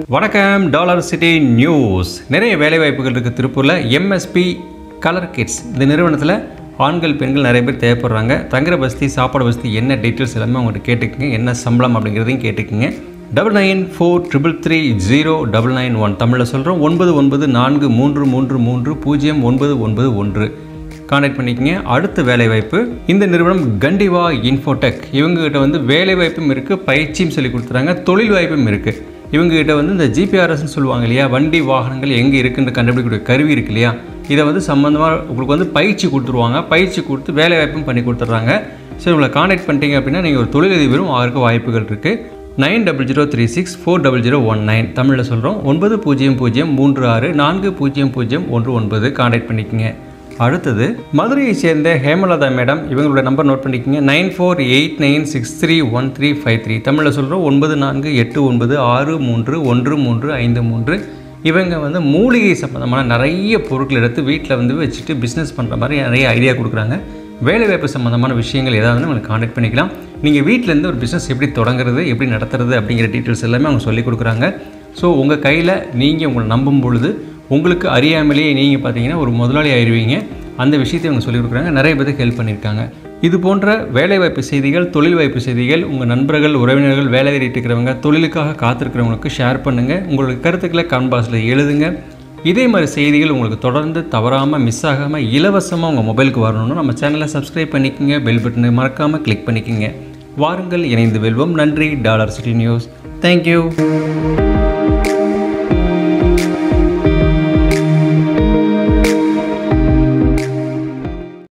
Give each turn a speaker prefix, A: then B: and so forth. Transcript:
A: வணக்கம் dollar city news நிறைய வேலைவாய்ப்புகள் இருக்குது திருப்பூரில் எம்எஸ்பி கலர் கிட்ஸ் இந்த நிறுவனத்தில் ஆண்கள் பெண்கள் நிறைய பேர் தேவைப்படுறாங்க தங்குற வசதி சாப்பாடு வசதி என்ன டீட்டெயில்ஸ் எல்லாமே அவங்கள்ட்ட கேட்டுக்குங்க என்ன சம்பளம் அப்படிங்கிறதையும் கேட்டுக்குங்க double nine four triple three zero double nine one தமிழில் சொல்கிறோம் ஒன்பது ஒன்பது நான்கு மூன்று மூன்று மூன்று பூஜ்ஜியம் ஒன்பது ஒன்பது ஒன்று கான்டாக்ட் பண்ணிக்கங்க அடுத்த வேலைவாய்ப்பு இந்த நிறுவனம் கண்டிவா இன்ஃபோடெக் இவங்ககிட்ட வந்து வேலைவாய்ப்பும் இருக்குது பயிற்சியும் சொல்லி கொடுத்துறாங்க தொழில் வாய்ப்பும் இருக்குது இவங்ககிட்ட வந்து இந்த ஜிபிஆர்எஸ்ன்னு சொல்லுவாங்க இல்லையா வண்டி வாகனங்கள் எங்கே இருக்குன்னு கண்டுபிடிக்கக்கூடிய கருவி இருக்கு இல்லையா இதை வந்து சம்மந்தமாக உங்களுக்கு வந்து பயிற்சி கொடுத்துருவாங்க பயிற்சி கொடுத்து வேலைவாய்ப்பும் பண்ணி கொடுத்துட்றாங்க சரி உங்களை கான்டாக்ட் பண்ணிட்டீங்க அப்படின்னா நீங்கள் ஒரு தொழிலதிபரும் ஆகிறதுக்கு வாய்ப்புகள் இருக்குது nine double zero three six four double zero one nine தமிழில் சொல்கிறோம் ஒன்பது பூஜ்ஜியம் பூஜ்ஜியம் மூன்று ஆறு நான்கு பூஜ்ஜியம் பூஜ்ஜியம் ஒன்று ஒன்பது கான்டாக்ட் பண்ணிக்கங்க அடுத்தது மதுரையை சேர்ந்த ஹேமலதா மேடம் இவங்களோட நம்பர் நோட் பண்ணிக்கோங்க nine four eight nine six three one three five three தமிழில் சொல்கிறோம் ஒன்பது நான்கு எட்டு ஒன்பது ஆறு மூன்று ஒன்று மூன்று ஐந்து மூன்று இவங்க வந்து மூலிகை சம்மந்தமான நிறைய பொருட்கள் எடுத்து வீட்டில் வந்து வச்சுட்டு பிஸ்னஸ் பண்ணுற மாதிரி நிறைய ஐடியா கொடுக்குறாங்க வேலைவாய்ப்பு சம்மந்தமான விஷயங்கள் ஏதாவது உங்களுக்கு கான்டாக்ட் பண்ணிக்கலாம் நீங்கள் வீட்டிலேருந்து ஒரு பிஸ்னஸ் எப்படி தொடங்குறது எப்படி நடத்துறது அப்படிங்கிற டீட்டெயில்ஸ் எல்லாமே அவங்க சொல்லிக் கொடுக்குறாங்க ஸோ உங்கள் கையில் நீங்கள் உங்களை நம்பும் பொழுது உங்களுக்கு அறியாமலேயே நீங்கள் பார்த்தீங்கன்னா ஒரு முதலாளி ஆயிடுவீங்க அந்த விஷயத்தை அவங்க சொல்லிக் கொடுக்குறாங்க நிறைய பேருக்கு ஹெல்ப் பண்ணியிருக்காங்க இது போன்ற வேலைவாய்ப்பு செய்திகள் தொழில் வாய்ப்பு செய்திகள் உங்கள் நண்பர்கள் உறவினர்கள் வேலை தேடிட்டு இருக்கிறவங்க தொழிலுக்காக காத்திருக்கிறவங்களுக்கு ஷேர் பண்ணுங்கள் உங்களுடைய கருத்துக்களை கன்பாஸில் எழுதுங்க இதே மாதிரி செய்திகள் உங்களுக்கு தொடர்ந்து தவறாமல் மிஸ் ஆகாமல் இலவசமாக உங்கள் மொபைலுக்கு வரணும்னு நம்ம சேனலை சப்ஸ்கிரைப் பண்ணிக்கோங்க பெல் பட்டனை மறக்காமல் கிளிக் பண்ணிக்கோங்க வாருங்கள் இணைந்து வெல்வோம் நன்றி டாலர் சிட்டி நியூஸ் தேங்க்யூ